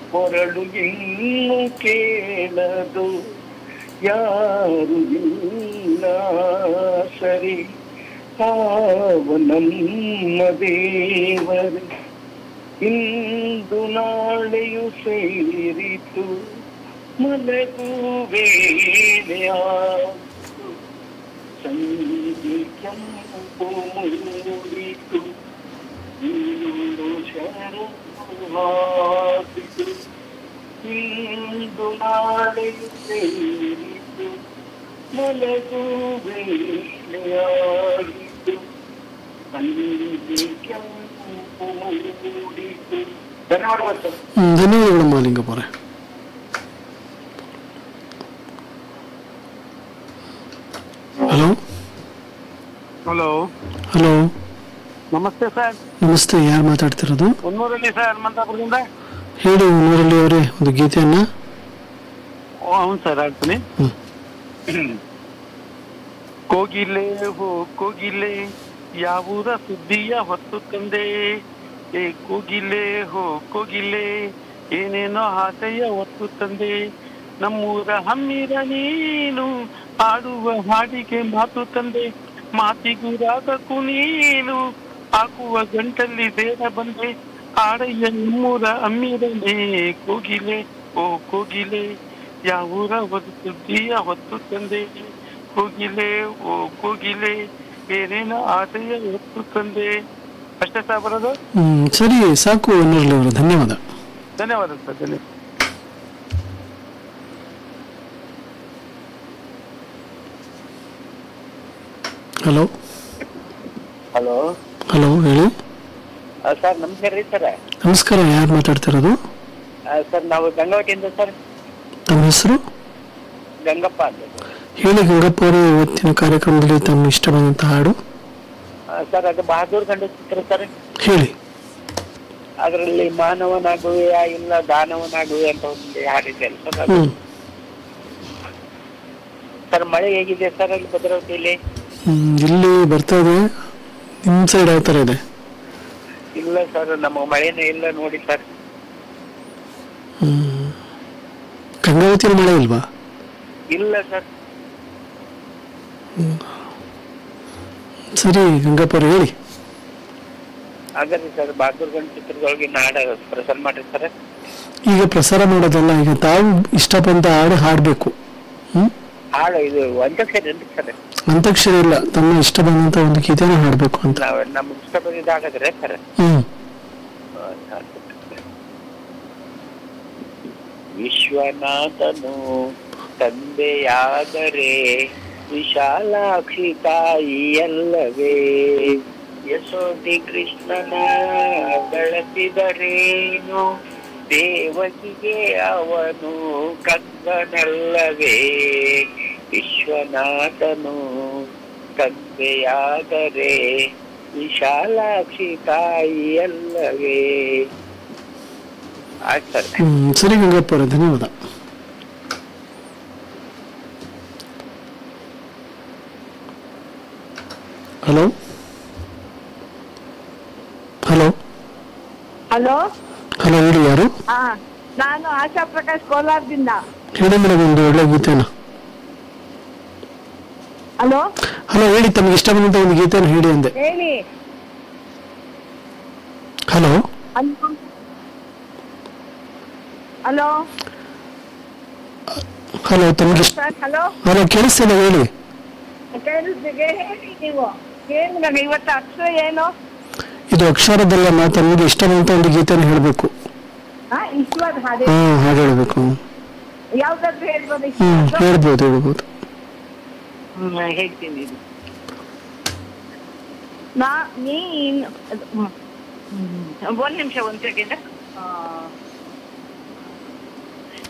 ಹೊರಳು ಇನ್ನು ಕೇಳದು ಯಾರು ಇಲ್ಲ ಸರಿ ಹಾವ ನಮ್ಮ ದೇವರು ಇಂದು ನಾಳೆಯು ಸೇರಿತು ಮಲಗುವೆ ಸಂಧಿ ಕೆಂಪು ಮೂಡಿತು ಇಂದು ಶರಣು ಹಾಕಿತು ಇಂದು ನಾಳೆಯು ಸೇರಿತು ಮಲಗುವೆ ಸಂಧಿ ಕೆಂಪು ಮೂಡಿತು ಧನ್ಯವಾದಗಳು ಸರ್ ಹ್ಮ್, ಧನ್ಯವಾದಗಳು ಮಾಲಿಂಗಪ್ಪ ಅವರೇ ಹಲೋ ಹಲೋ ಹಲೋ ನಮಸ್ತೆ ಸರ್ ನಮಸ್ತೆ ಯಾರು ಮಾತಾಡ್ತಿರೋದು ಹೊನ್ನೂರಲ್ಲಿ ಸರ್ ಹನುಮಂತಾಪುರದಿಂದ ಹೇಳಿ ಊರಲ್ಲಿ ಅವರೇ ಒಂದು ಗೀತೆಯನ್ನ ಓ ಹೌದು ಸರ್ ಆಗ್ತೀನಿ ಹ್ಮ್. ಕೋಗಿಲೆ ಹೋ ಕೋಗಿಲೆ ಯಾವುದ ಸುದ್ದಿಯ ಹೊತ್ತು ತಂದೆ ಏ ಕೋಗಿಲೆ ಹೋ ಕೋಗಿಲೆ ಏನೇನೋ ಆಸೆಯ ಹೊತ್ತು ತಂದೆ ನಮ್ಮೂರ ಹಮ್ಮಿರ ನೀನು ಆಡುವ ಹಾಡಿಗೆ ಮಾತು ತಂದೆ ಮಾತಿಗೂ ರಾಗಕ್ಕೂ ನೀನು ಹಾಕುವ ಗಂಟಲ್ಲಿ ಬೇಡ ಬಂದೆ ಆಡಯ್ಯ ನಮ್ಮೂರ ಅಮ್ಮಿರನೇ ಕೋಗಿಲೆ ಓ ಕೋಗಿಲೆ ಯಾವೂರ ಒಂದು ಸುದ್ದಿಯ ಹೊತ್ತು ತಂದೆ ಕೋಗಿಲೆ ಓ ಕೋಗಿಲೆ ಏನೇನ ಆಸೆಯ ಹೊತ್ತು ತಂದೆ ಅಷ್ಟೇ ಸಹ ಬರೋದು ಹ್ಮ್ ಸರಿ ಸಾಕು ಅನ್ನೋರ್ಲಿ ಅವರು ಧನ್ಯವಾದ ಧನ್ಯವಾದ ಸರ್ ಧನ್ಯವಾದ ಹಲೋ ಹಲೋ ಹಲೋ ಹೇಳಿ ಸರ್ ನಮಸ್ಕಾರ ರೀ ಸರ್ ನಮಸ್ಕಾರ ಯಾರು ಮಾತಾಡ್ತಿರೋದು ಸರ್ ನಾವು ಗಂಗಾವತಿಯಿಂದ ಸರ್ ತಮ್ಮ ಹೆಸರು ಗಂಗಪ್ಪ ಅಂತ ಹೇಳಿ ಗಂಗಪ್ಪ ಅವರೇ ಇವತ್ತಿನ ಕಾರ್ಯಕ್ರಮದಲ್ಲಿ ತಮ್ಮ ಇಷ್ಟ ಬಂದಂತ ಹಾಡು ಸರ್ ಅದು ಬಹದ್ದೂರ್ ಗಂಡ ಚಿತ್ರ ಸರ್ ಹೇಳಿ ಅದರಲ್ಲಿ ಮಾನವನಾಗುವೆಯ ಇಲ್ಲ ದಾನವನಾಗುವೆ ಅಂತ ಒಂದು ಹಾಡಿದೆ ಅಲ್ಲ ಸರ್ ಅದು ಹ್ಮ್ ಸರ್ ಮಳೆ ಹೇಗಿದೆ ಸರ್ ಅಲ್ಲಿ ಭದ್ರಾವತಿಯಲ್ಲಿ ಹ್ಮ್, ಇಲ್ಲಿ ಬರ್ತಾ ಇದೆ ನಿಮ್ ಸೈಡ್ ಯಾವ ತರ ಇದೆ ಇಲ್ಲ ಸರ್ ನಮ್ಮ ಮಳೆನೇ ಇಲ್ಲ ನೋಡಿ ಸರ್ ಹ್ಮ್ ಗಂಗಾವತಿಯಲ್ಲಿ ಮಳೆ ಇಲ್ವಾ ಇಲ್ಲ ಸರ್ ಸರಿ ಗಂಗಪ್ಪ ಅವ್ರು ಹೇಳಿ ಹಾಗಾದ್ರೆ ಸರ್ ಬಹದ್ದೂರ್ ಗಂಡ ಚಿತ್ರದೊಳಗೆ ನಾಡ ಪ್ರಸಾರ ಮಾಡ್ರಿ ಸರ್ ಈಗ ಪ್ರಸಾರ ಮಾಡೋದಲ್ಲ ಈಗ ತಾವು ಇಷ್ಟ ಬಂದ ಹಾಡು ಹಾಡ್ಬೇಕು ಹ್ಮ್ ಹಾಡು ಇದು ಒಂದಕ್ಷರ ಏನ್ರಿ ಸರ್ ಅಂತಾಕ್ಷರಿ ಇಲ್ಲ ತಮ್ಮ ಇಷ್ಟ ಬಂದಂತ ಒಂದು ಗೀತೆನ ಹಾಡ್ಬೇಕು ಅಂತ ನಾವ್ ನಮ್ಗೆ ಇಷ್ಟ ಬಂದಿದ್ದು ಹಾಗಾದ್ರೆ ಸರ್ ಹ್ಮ್ ವಿಶ್ವನಾಥನು ತಂದೆಯಾದರೆ ವಿಶಾಲಾಕ್ಷಿ ತಾಯಿಯಲ್ಲವೇ ಯಶೋಧಿ ಕೃಷ್ಣನ ಬೆಳೆಸಿದರೇನು ದೇವಕಿಗೆ ಅವನು ಕಂದನಲ್ಲವೇ ವಿಶ್ವನಾಥನು ತಂದೆಯಾದರೆ ವಿಶಾಲಾಕ್ಷಿ ತಾಯಿಯಲ್ಲವೇ ಆಯ್ತು ಸರ್ ಹ್ಮ್ ಸರಿ ಗಂಗಪ್ಪ ಅವರೇ ಧನ್ಯವಾದ ಹಲೋ ಹಲೋ ಹಲೋ ಹಲೋ ಹೇಳಿ ಯಾರು ಹಾ ನಾನು ಆಶಾ ಪ್ರಕಾಶ್ ಕೋಲಾರದಿಂದ ಹೇಳಿ ಮೇಡಮ್ ಒಂದು ಒಳ್ಳೆ ಗೀತೆನ ಹಲೋ ಹಲೋ ಹೇಳಿ ತಮಗೆ ಇಷ್ಟ ಬಂದಂತ ಒಂದು ಗೀತೆನ ಹೇಳಿ ಅಂದೆ ಹೇಳಿ ಹಲೋ ಹಲೋ ಹಲೋ ಹಲೋ ತಮಗೆ ಇಷ್ಟ ಸರ್ ಹಲೋ ಹಲೋ ಕೇಳಿಸ್ತಿಲ್ಲ ಹೇಳಿ ಕೇಳಿಸ್ತಿಗೆ ಹೇಳಿ ನೀವು ಏನು ನನಗೆ ಇವತ್ತು ಅಕ್ಷರ ಏನು ಇದು ಅಕ್ಷರದಲ್ಲ ತಮಗೆ ಇಷ್ಟ ಬಂದಂತ ಒಂದು ಗೀತೆನ ಹೇಳಬೇಕು ಹಾ ಇಷ್ಟವಾದ ಹಾಡು ಹಾ ಹಾಡು ಹೇಳ್ಬೇಕು ಯಾವ್ದಾದ್ರು ಹೇಳ್ಬೋದು ಹ್ಮ್ ಇಷ್ಟವಾದ? ಹೇಳ್ಬೋದು ಹೇಳ್ಬೋದು ಹೇಳ್ತೀನಿ ಇದು. ನಾ ನೀನ್ ಹ್ಮ್. ಹ್ಮ್. ಒಂದ್ ನಿಮಿಷ ಒಂದ್ ಸೆಕೆಂಡ್